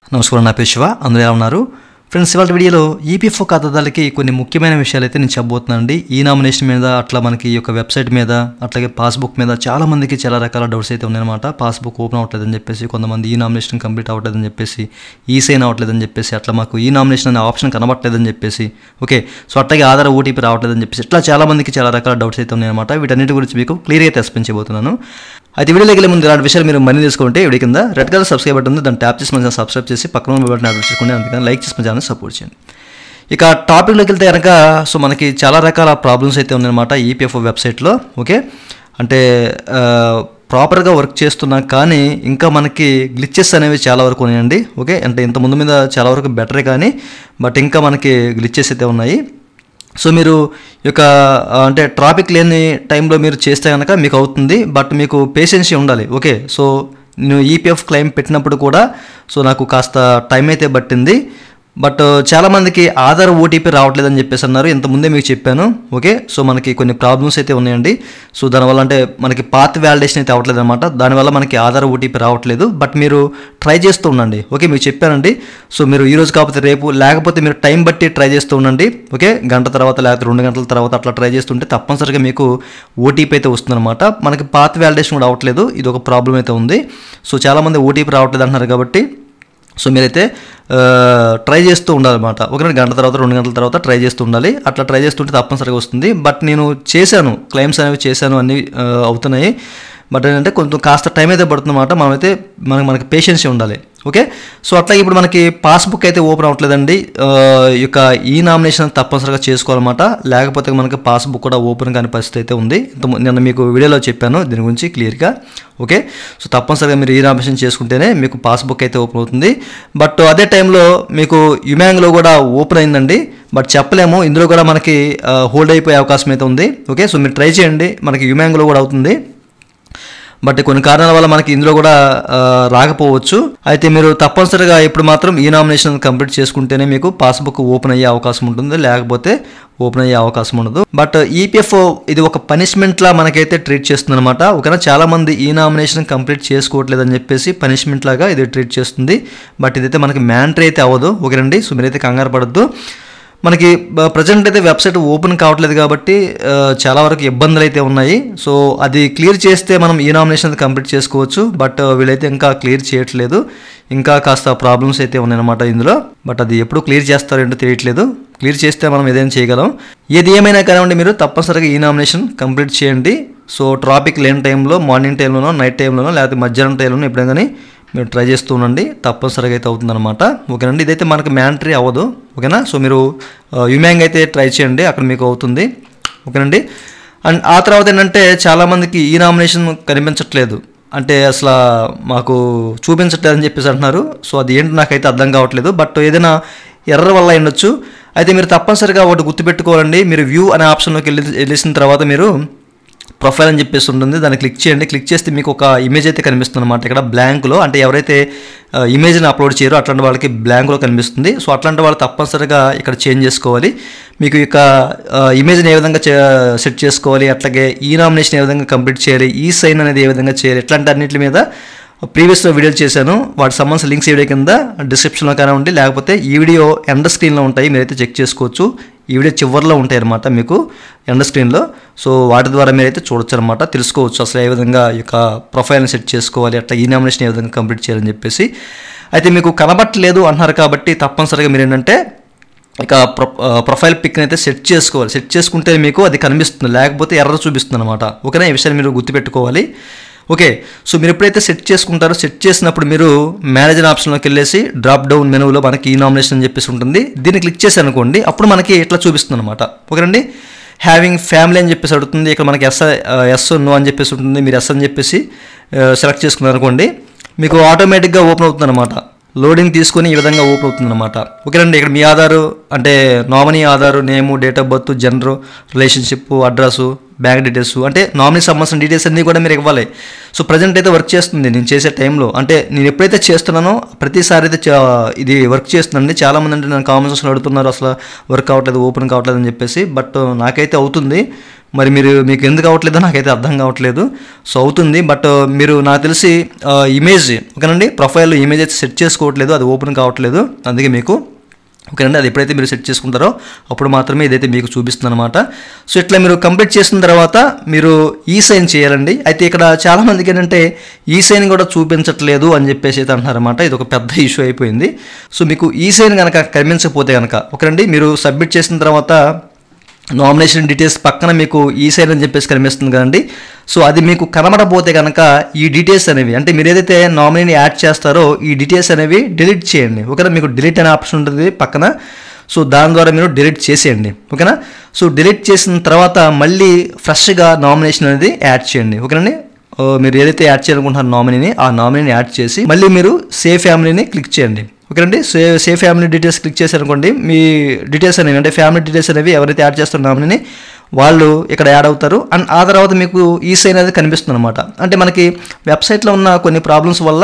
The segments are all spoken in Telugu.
నమస్కారం నా పేరు శివ అందరూ ఎలా ఉన్నారు ఫ్రెండ్స్ ఇవాళ వీడియోలో ఈపీఎఫ్ఓ ఖాతాదారులకి కొన్ని ముఖ్యమైన విషయాలు అయితే నేను చెప్పబోతున్నాను అండి ఈ నామినేషన్ మీద అట్లా మనకి ఈ యొక్క వెబ్సైట్ మీద అట్లాగే పాస్బుక్ మీద చాలా మందికి చాలా రకాల డౌట్స్ అయితే ఉన్నాయన్నమాట పాస్బుక్ ఓపెన్ అవ్వట్లేదని చెప్పేసి కొంతమంది ఈ నామినేషన్ కంప్లీట్ అవ్వట్లేదని చెప్పేసి ఈ సైన్ అవ్వట్లేదని చెప్పేసి అట్లా మాకు ఈ నామినేషన్ అనే ఆప్షన్ కనబట్టలేదని చెప్పేసి ఓకే సో అట్లాగే ఆధార్ ఓటీపీ రావట్లేదని చెప్పేసి ఇట్లా చాలా మందికి చాలా రకాల డౌట్స్ అయితే ఉన్నాయన్నమాట వీటన్నిటి గురించి మీకు క్లియర్గా అయితే ఎక్స్ప్లెయిన్ చేయబోతున్నాను అయితే వీడియోలోకి వెళ్ళే ముందు ఇలాంటి విషయాలు మీరు మనీ తీసుకుంటే వీడియో కింద రెడ్ కలర్ సబ్స్క్రైబ్ బటన్ ఉంది దాన్ని ట్యాప్ చేసి మన సబ్స్క్రైబ్ చేసి పక్కన ఉన్న బటన్ యాడ్ చేసుకోండి అందుకని లైక్ చేసి మన ఛానల్ సపోర్ట్ చేయండి ఇక టాపిక్లోకి వెళ్తే కనుక సో మనకి చాలా రకాల ప్రాబ్లమ్స్ అయితే ఉన్నాయన్నమాట ఈపీఎఫ్ఓ వెబ్సైట్లో ఓకే అంటే ప్రాపర్గా వర్క్ చేస్తున్నా కానీ ఇంకా మనకి గ్లిచెస్ అనేవి చాలా వరకు ఉన్నాయండి ఓకే అంటే ఇంత ముందు మీద చాలా వరకు బెటరే కానీ బట్ ఇంకా మనకి గ్లిచెస్ అయితే ఉన్నాయి సో మీరు ఈ యొక్క ఆ, అంటే ట్రాఫిక్ లేని టైంలో మీరు చేస్తే కనుక మీకు అవుతుంది బట్ మీకు పేషెన్సీ ఉండాలి ఓకే సో నేను ఈపీఎఫ్ క్లెయిమ్ పెట్టినప్పుడు కూడా సో నాకు కాస్త టైం అయితే పట్టింది బట్ చాలామందికి ఆధార్ ఓటీపీ రావట్లేదని చెప్పేసి అన్నారు ఇంత ముందే మీకు చెప్పాను ఓకే సో మనకి కొన్ని ప్రాబ్లమ్స్ అయితే ఉన్నాయండి సో దానివల్ల అంటే మనకి పాత్ వ్యాలిడేషన్ అయితే అవ్వట్లేదు అనమాట దానివల్ల మనకి ఆధార్ ఓటీపీ రావట్లేదు బట్ మీరు ట్రై చేస్తూ ఉండండి ఓకే మీకు చెప్పానండి సో మీరు ఈ రోజు కాకపోతే రేపు లేకపోతే మీరు టైం బట్టి ట్రై చేస్తూ ఉండండి ఓకే గంట తర్వాత లేకపోతే రెండు గంటల తర్వాత అట్లా ట్రై చేస్తుంటే తప్పనిసరిగా మీకు ఓటీపీ అయితే వస్తుందన్నమాట మనకి పాత్ వ్యాలిడేషన్ కూడా అవ్వట్లేదు ఇది ఒక ప్రాబ్లం అయితే ఉంది సో చాలామంది ఓటీపీ రావట్లేదు అంటున్నారు కాబట్టి సో మీరైతే ట్రై చేస్తూ ఉండాలన్నమాట ఒక గంట తర్వాత రెండు గంటల తర్వాత ట్రై చేస్తూ ఉండాలి అట్లా ట్రై చేస్తుంటే తప్పనిసరిగా వస్తుంది బట్ నేను చేశాను క్లెయిమ్స్ అనేవి చేశాను అన్నీ ఆ, అవుతున్నాయి బట్ ఏంటంటే కొంచెం కాస్త టైం అయితే పడుతుందన్నమాట మనమైతే మనకి మనకి పేషెన్సీ ఉండాలి ఓకే సో అట్లా ఇప్పుడు మనకి పాస్బుక్ అయితే ఓపెన్ అవ్వట్లేదండి ఆ, ఈ యొక్క ఈ నామినేషన్ తప్పనిసరిగా చేసుకోవాలన్నమాట లేకపోతే మనకి పాస్బుక్ కూడా ఓపెన్ కాని పరిస్థితి అయితే ఉంది ఇంత ము- నిన్న మీకు వీడియోలో చెప్పాను దీని గురించి క్లియర్గా ఓకే సో తప్పనిసరిగా మీరు ఈ నామినేషన్ చేసుకుంటేనే మీకు పాస్బుక్ అయితే ఓపెన్ అవుతుంది బట్ అదే టైంలో మీకు యుమాంగ్లో కూడా ఓపెన్ అయిందండి బట్ చెప్పలేము ఇందులో కూడా మనకి హోల్డ్ అయిపోయే అవకాశం అయితే ఉంది ఓకే సో మీరు ట్రై చేయండి మనకి యుమాంగ్లో కూడా అవుతుంది బట్ కొన్ని కారణాల వల్ల మనకి ఇందులో కూడా ఆ, రాకపోవచ్చు అయితే మీరు తప్పనిసరిగా ఇప్పుడు మాత్రం ఈ నామినేషన్ కంప్లీట్ చేసుకుంటేనే మీకు పాస్బుక్ ఓపెన్ అయ్యే అవకాశం ఉంటుంది లేకపోతే ఓపెన్ అయ్యే అవకాశం ఉండదు బట్ ఈపీఎఫ్ఓ ఇది ఒక పనిష్మెంట్ లా మనకైతే ట్రీట్ చేస్తుంది అనమాట ఓకేనా చాలా మంది ఈ నామినేషన్ కంప్లీట్ చేసుకోవట్లేదు అని చెప్పేసి పనిష్మెంట్ లాగా ఇది ట్రీట్ చేస్తుంది బట్ ఇదైతే మనకి మ్యాంటరీ అయితే అవ్వదు ఓకేనండి సో మీరైతే కంగారు పడద్దు మనకి ప్రజెంట్ అయితే వెబ్సైట్ ఓపెన్ కావట్లేదు కాబట్టి ఆ, చాలా వరకు ఇబ్బందులు అయితే ఉన్నాయి సో అది క్లియర్ చేస్తే మనం ఈ నామినేషన్ కంప్లీట్ చేసుకోవచ్చు బట్ వీళ్ళైతే ఇంకా క్లియర్ చేయట్లేదు ఇంకా కాస్త ప్రాబ్లమ్స్ అయితే ఉన్నాయన్నమాట ఇందులో బట్ అది ఎప్పుడు క్లియర్ చేస్తారో ఏంటో తెలియట్లేదు క్లియర్ చేస్తే మనం ఏదైనా చేయగలం ఏది ఏమైనా కానివ్వండి మీరు తప్పనిసరిగా ఈ నామినేషన్ కంప్లీట్ చేయండి సో ట్రాఫిక్ లేని టైంలో మార్నింగ్ టైంలోనో నైట్ టైంలోనో లేకపోతే మధ్యాహ్నం టైంలోనో ఎప్పుడైనా కానీ మీరు ట్రై చేస్తూ ఉండండి తప్పనిసరిగా అయితే అవుతుందన్నమాట ఓకేనండి ఇదైతే మనకు మ్యాంటరీ అవ్వదు ఓకేనా సో మీరు యుమ్యాంగ్ అయితే ట్రై చేయండి అక్కడ మీకు అవుతుంది ఓకేనండి అండ్ ఆ తర్వాత ఏంటంటే చాలామందికి ఈ నామినేషన్ కనిపించట్లేదు అంటే అసలు మాకు చూపించట్లేదు అని చెప్పేసి అంటున్నారు సో అది ఏంటి నాకైతే అర్థం కావట్లేదు బట్ ఏదైనా ఎర్ర వల్ల ఉండొచ్చు అయితే మీరు తప్పనిసరిగా ఒకటి గుర్తుపెట్టుకోవాలండి మీరు వ్యూ అనే ఆప్షన్లోకి వెళ్ళి వెళ్ళేసిన తర్వాత మీరు ప్రొఫైల్ అని చెప్పేసి ఉంటుంది దాన్ని క్లిక్ చేయండి క్లిక్ చేస్తే మీకు ఒక ఇమేజ్ అయితే కనిపిస్తుంది అనమాట ఇక్కడ బ్లాంక్లో అంటే ఎవరైతే ఆ, ఇమేజ్ని అప్లోడ్ చేయరో అట్లాంటి వాళ్ళకి బ్లాంక్లో కనిపిస్తుంది సో అట్లాంటి వాళ్ళు తప్పనిసరిగా ఇక్కడ చేంజ్ చేసుకోవాలి మీకు ఇక ఆ, ఇమేజ్ని ఏ విధంగా చే- సెట్ చేసుకోవాలి అట్లాగే ఈ నామినేషన్ ఏ విధంగా కంప్లీట్ చేయాలి ఈ సైన్ అనేది ఏ విధంగా చేయాలి ఇట్లాంటి అన్నింటి మీద ప్రీవియస్లో వీడియోలు చేశాను వాటి సంబంధించిన లింక్స్ ఈ వీడియో కింద డిస్క్రిప్షన్లో కానీ ఉండి లేకపోతే ఈ వీడియో ఎండ స్క్రీన్లో ఉంటాయి మీరైతే చెక్ చేసుకోవచ్చు ఈ వీడియో చివరిలో ఉంటాయి అనమాట మీకు ఎండ స్క్రీన్లో సో వాటి ద్వారా మీరైతే చూడొచ్చు అనమాట తెలుసుకోవచ్చు అసలు ఏ విధంగా ఈ యొక్క ప్రొఫైల్ని సెట్ చేసుకోవాలి అట్లా ఈ నామినేషన్ ఏ విధంగా కంప్లీట్ చేయాలని చెప్పేసి అయితే మీకు కనబట్టలేదు అంటున్నారు కాబట్టి తప్పనిసరిగా మీరు ఏంటంటే ఇక ప్రొ ప్రొఫైల్ పిక్ని అయితే సెట్ చేసుకోవాలి సెట్ చేసుకుంటే మీకు అది కనిపిస్తుంది లేకపోతే ఎర్ర చూపిస్తుంది అనమాట ఓకేనా ఈ విషయాన్ని మీరు గుర్తుపెట్టుకోవాలి ఓకే సో మీరు ఎప్పుడైతే సెట్ చేసుకుంటారో సెట్ చేసినప్పుడు మీరు మేనేజర్ ఆప్షన్లోకి వెళ్ళేసి డ్రాప్ డౌన్ మెనూలో మనకి ఈ నామినేషన్ అని చెప్పేసి ఉంటుంది దీన్ని క్లిక్ చేసి అనుకోండి అప్పుడు మనకి ఇట్లా చూపిస్తుంది అనమాట ఓకేనండి హ్యావింగ్ ఫ్యామిలీ అని చెప్పేసి అడుగుతుంది ఇక్కడ మనకి ఎస్ ఎస్ నో అని చెప్పేసి ఉంటుంది మీరు ఎస్ అని చెప్పేసి సెలెక్ట్ చేసుకున్నారు అనుకోండి మీకు ఆటోమేటిక్గా ఓపెన్ అవుతుంది అనమాట లోడింగ్ తీసుకొని ఈ విధంగా ఓపెన్ అవుతుంది అనమాట ఓకేనండి ఇక్కడ మీ ఆధారు అంటే nominee Aadhaar name date of birth gender relationship address bank details అంటే నామినీ సంబంధించిన డీటెయిల్స్ అన్నీ కూడా మీరు ఇవ్వాలి సో ప్రజెంట్ అయితే వర్క్ చేస్తుంది నేను చేసే టైంలో అంటే నేను ఎప్పుడైతే చేస్తున్నానో ప్రతిసారి అయితే చా- ఇది వర్క్ చేస్తుందండి చాలామంది అంటే నేను కామెంట్స్ అడుగుతున్నారు అసలు వర్క్ అవ్వట్లేదు ఓపెన్ కావట్లేదు అని చెప్పేసి బట్ నాకైతే అవుతుంది మరి మీరు మీకు ఎందుకు అవ్వట్లేదో నాకైతే అర్థం కావట్లేదు సో అవుతుంది బట్ మీరు నాకు తెలిసి ఇమేజ్ ఓకేనండి ప్రొఫైల్ ఇమేజ్ అయితే సెట్ చేసుకోవట్లేదు అది ఓపెన్ కావట్లేదు అందుకే మీకు ఓకేనండి అది ఎప్పుడైతే మీరు సెట్ చేసుకుంటారో అప్పుడు మాత్రమే ఇదైతే మీకు చూపిస్తుంది అనమాట సో ఇట్లా మీరు కంప్లీట్ చేసిన తర్వాత మీరు ఈ సైన్ చేయాలండి అయితే ఇక్కడ చాలా మందికి ఏంటంటే ఈ సైన్ కూడా చూపించట్లేదు అని చెప్పేసి అయితే అంటున్నారన్నమాట ఇది ఒక పెద్ద ఇష్యూ అయిపోయింది సో మీకు ఈ సైన్ కనుక కనిపించకపోతే కనుక ఓకేనండి మీరు సబ్మిట్ చేసిన తర్వాత నామినేషన్ డీటెయిల్స్ పక్కన మీకు ఈ సైన్ అని చెప్పేసి కనిపిస్తుంది కదండి సో అది మీకు కనబడపోతే కనుక ఈ డీటెయిల్స్ అనేవి అంటే మీరు ఏదైతే నామినీని యాడ్ చేస్తారో ఈ డీటెయిల్స్ అనేవి డిలీట్ చేయండి ఓకేనా మీకు డిలీట్ అనే ఆప్షన్ ఉంటుంది పక్కన సో దాని ద్వారా మీరు డిలీట్ చేసేయండి ఓకేనా సో డిలీట్ చేసిన తర్వాత మళ్ళీ ఫ్రెష్గా నామినేషన్ అనేది యాడ్ చేయండి ఓకేనండి ఓ, మీరు ఏదైతే యాడ్ చేయాలనుకుంటున్నారో నామినీని ఆ నామినీని యాడ్ చేసి మళ్ళీ మీరు సేవ్ ఫ్యామిలీని క్లిక్ చేయండి ఓకేనండి సే సేవ్ ఫ్యామిలీ డీటెయిల్స్ క్లిక్ చేశారనుకోండి మీ డీటెయిల్స్ అనేవి అంటే ఫ్యామిలీ డీటెయిల్స్ అనేవి ఎవరైతే యాడ్ చేస్తారో నామినీని వాళ్ళు ఇక్కడ యాడ్ అవుతారు అండ్ ఆ తర్వాత మీకు ఈ సైన్ అనేది కనిపిస్తుంది అనమాట అంటే మనకి వెబ్సైట్లో ఉన్న కొన్ని ప్రాబ్లమ్స్ వల్ల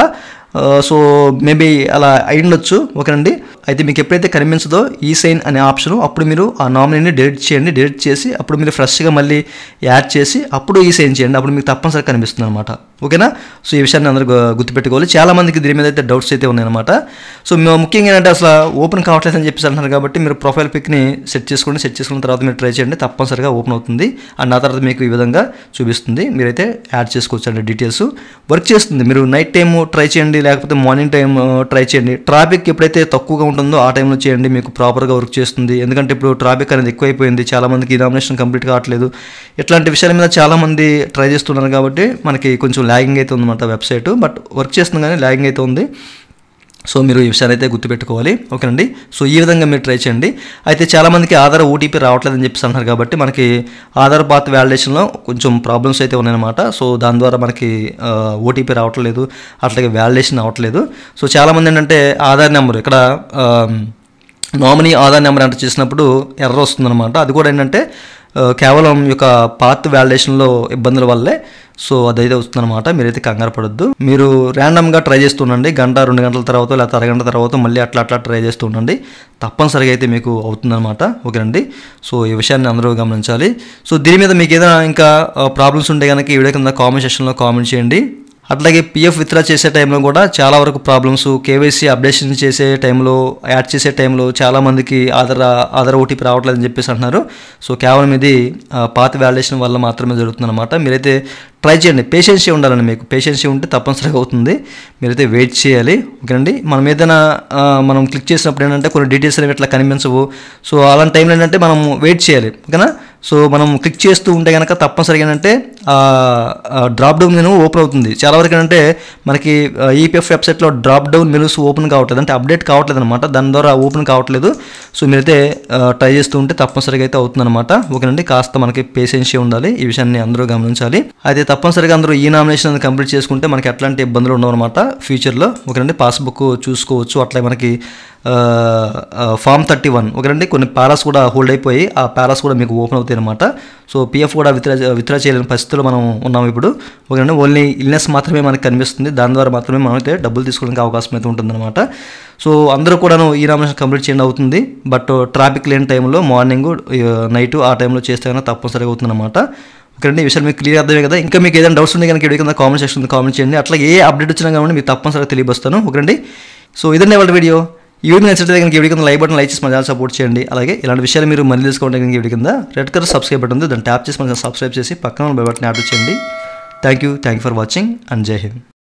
సో మేబీ అలా అయ్యుండొచ్చు ఓకేనండి అయితే మీకు ఎప్పుడైతే కనిపించదో ఈ సైన్ అనే ఆప్షన్ అప్పుడు మీరు ఆ నామినీని డిలీట్ చేయండి డిలీట్ చేసి అప్పుడు మీరు ఫ్రెష్గా మళ్ళీ యాడ్ చేసి అప్పుడు ఈ సైన్ చేయండి అప్పుడు మీకు తప్పనిసరిగా కనిపిస్తుంది అనమాట ఓకేనా సో ఈ విషయాన్ని అందరూ గు- గుర్తుపెట్టుకోవాలి చాలా మందికి దీని మీద అయితే డౌట్స్ అయితే ఉన్నాయన్నమాట సో మేము ముఖ్యంగా ఏంటంటే అసలు ఓపెన్ కావట్లేదు అని చెప్పేసి అంటున్నారు కాబట్టి మీరు ప్రొఫైల్ పిక్ని సెట్ చేసుకోండి సెట్ చేసుకున్న తర్వాత మీరు ట్రై చేయండి తప్పనిసరిగా ఓపెన్ అవుతుంది అండ్ ఆ తర్వాత మీకు ఈ విధంగా చూపిస్తుంది మీరైతే యాడ్ చేసుకోవచ్చు అండి డీటెయిల్స్ వర్క్ చేస్తుంది మీరు నైట్ టైం ట్రై చేయండి లేకపోతే మార్నింగ్ టైం ట్రై చేయండి ట్రాఫిక్ ఎప్పుడైతే తక్కువగా ఉంటుందో ఆ టైంలో చేయండి మీకు ప్రాపర్గా వర్క్ చేస్తుంది ఎందుకంటే ఇప్పుడు ట్రాఫిక్ అనేది ఎక్కువైపోయింది చాలా మందికి ఈ నామినేషన్ కంప్లీట్ కావట్లేదు ఇట్లాంటి విషయాల మీద చాలా మంది ట్రై చేస్తున్నారు కాబట్టి మనకి కొంచెం ల్యాగింగ్ అయితే ఉందన్నమాట వెబ్సైట్ బట్ వర్క్ చేస్తుంది కానీ ల్యాగింగ్ అయితే ఉంది సో మీరు ఈ విషయాన్ని అయితే గుర్తుపెట్టుకోవాలి ఓకేనండి సో ఈ విధంగా మీరు ట్రై చేయండి అయితే చాలామందికి ఆధార్ ఓటీపీ రావట్లేదని చెప్పేసి అంటున్నారు కాబట్టి మనకి ఆధార్ పాత్ వ్యాలిడేషన్లో కొంచెం ప్రాబ్లమ్స్ అయితే ఉన్నాయన్నమాట సో దాని ద్వారా మనకి ఓటీపీ రావట్లేదు అట్లాగే వ్యాలిడేషన్ అవ్వట్లేదు సో చాలామంది ఏంటంటే ఆధార్ నెంబర్ ఇక్కడ ఆ, నామినీ ఆధార్ నెంబర్ ఎంటర్ చేసినప్పుడు ఎర్ర వస్తుందన్నమాట అది కూడా ఏంటంటే ఆ, కేవలం ఈ యొక్క పాత్ వ్యాలిడేషన్లో ఇబ్బందుల వల్లే సో అదైతే వస్తుందన్నమాట మీరైతే కంగారు పడొద్దు మీరు ర్యాండమ్గా ట్రై చేస్తుండండి గంట రెండు గంటల తర్వాత లేకపోతే అరగంట తర్వాత మళ్ళీ అట్లా అట్లా ట్రై చేస్తూ ఉండండి తప్పనిసరిగా అయితే మీకు అవుతుందన్నమాట ఓకేనండి సో ఈ విషయాన్ని అందరూ గమనించాలి సో దీని మీద మీకు ఏదైనా ఇంకా ప్రాబ్లమ్స్ ఉంటే కనుక ఈ వీడియో కింద కామెంట్ సెక్షన్లో కామెంట్ చేయండి అట్లాగే పిఎఫ్ విత్డ్రా చేసే టైంలో కూడా చాలా వరకు ప్రాబ్లమ్స్ కేవైసీ అప్డేషన్ చేసే టైంలో యాడ్ చేసే టైంలో చాలా మందికి ఆధార్ ఆధార్ ఓటీపీ రావట్లేదని చెప్పేసి అంటున్నారు సో కేవలం ఇది ఆ, పాత వ్యాలిడేషన్ వల్ల మాత్రమే జరుగుతుందన్నమాట మీరైతే ట్రై చేయండి పేషెన్సీ ఉండాలండి మీకు పేషెన్సీ ఉంటే తప్పనిసరిగా అవుతుంది మీరైతే వెయిట్ చేయాలి ఓకేనండి మనం ఏదైనా ఆ, మనం క్లిక్ చేసినప్పుడు ఏంటంటే కొన్ని డీటెయిల్స్ అనేవి ఇట్లా కనిపించవు సో అలాంటి టైంలో ఏంటంటే మనం వెయిట్ చేయాలి ఓకేనా సో మనం క్లిక్ చేస్తూ ఉంటే కనుక తప్పనిసరిగా ఏంటంటే డ్రాప్ డౌన్ మెనూ ఓపెన్ అవుతుంది చాలా వరకు ఏంటంటే మనకి ఈపీఎఫ్ వెబ్సైట్లో డ్రాప్ డౌన్ మెనూస్ ఓపెన్ కావట్లేదు అంటే అప్డేట్ కావట్లేదు అనమాట దాని ద్వారా ఓపెన్ కావట్లేదు సో మీరైతే ట్రై చేస్తూ ఉంటే తప్పనిసరిగా అయితే అవుతుందన్నమాట ఓకేనండి కాస్త మనకి పేషెన్సీ ఉండాలి ఈ విషయాన్ని అందరూ గమనించాలి అయితే తప్పనిసరిగా అందరూ ఈ నామినేషన్ అనేది కంప్లీట్ చేసుకుంటే మనకి ఎట్లాంటి ఇబ్బందులు ఉండవు అనమాట ఫ్యూచర్లో ఓకేనండి పాస్బుక్ చూసుకోవచ్చు అట్లా మనకి ఫామ్ థర్టీ వన్ ఓకేనండి కొన్ని ప్యాలస్ కూడా హోల్డ్ అయిపోయి ఆ ప్యాలస్ కూడా మీకు ఓపెన్ అవుతాయి అనమాట సో పిఎఫ్ కూడా విత్డ్రా విత్డ్రా చేయలేని పరిస్థితుల్లో మనం ఉన్నాం ఇప్పుడు ఓకేనండి ఓన్లీ ఇల్నెస్ మాత్రమే మనకి కనిపిస్తుంది దాని ద్వారా మాత్రమే మనం అయితే డబ్బులు తీసుకోవడానికి అవకాశం అయితే ఉంటుందన్నమాట సో అందరూ కూడాను ఈ నామినేషన్ కంప్లీట్ చేయండి అవుతుంది బట్ ట్రాఫిక్ లేని టైంలో మార్నింగ్ నైట్ ఆ టైంలో చేస్తే కనుక తప్పనిసరిగా అవుతుందన్నమాట ఓకేనండి ఈ విషయాలు మీకు క్లియర్ అర్థమే కదా ఇంకా మీకు ఏదైనా డౌట్స్ ఉంటే కనుక వీడియో కింద కామెంట్ సెక్షన్ కామెంట్ చేయండి అట్లా ఏ అప్డేట్ వచ్చినా కానీ మీకు తప్పనిసరిగా తెలియపరుస్తాను ఓకేనండి సో ఇదండి వాళ్ళ వీడియో ఈ వీడియో నచ్చితే కనుక ఈ వీడియో కింద లైక్ బటన్ లైక్ చేసి మన ఛానల్ సపోర్ట్ చేయండి అలాగే ఇలాంటి విషయాలు మీరు మళ్ళీ తెలుసుకోవడానికి కనుక ఈ వీడియో కింద రెడ్ కలర్ సబ్స్క్రైబ్ బటన్ ఉంది దాన్ని ట్యాప్ చేసి మన సబ్స్క్రైబ్ చేసి పక్కన బై బటన్ యాడ్ చేయండి thank you thank you for watching and జై హింద్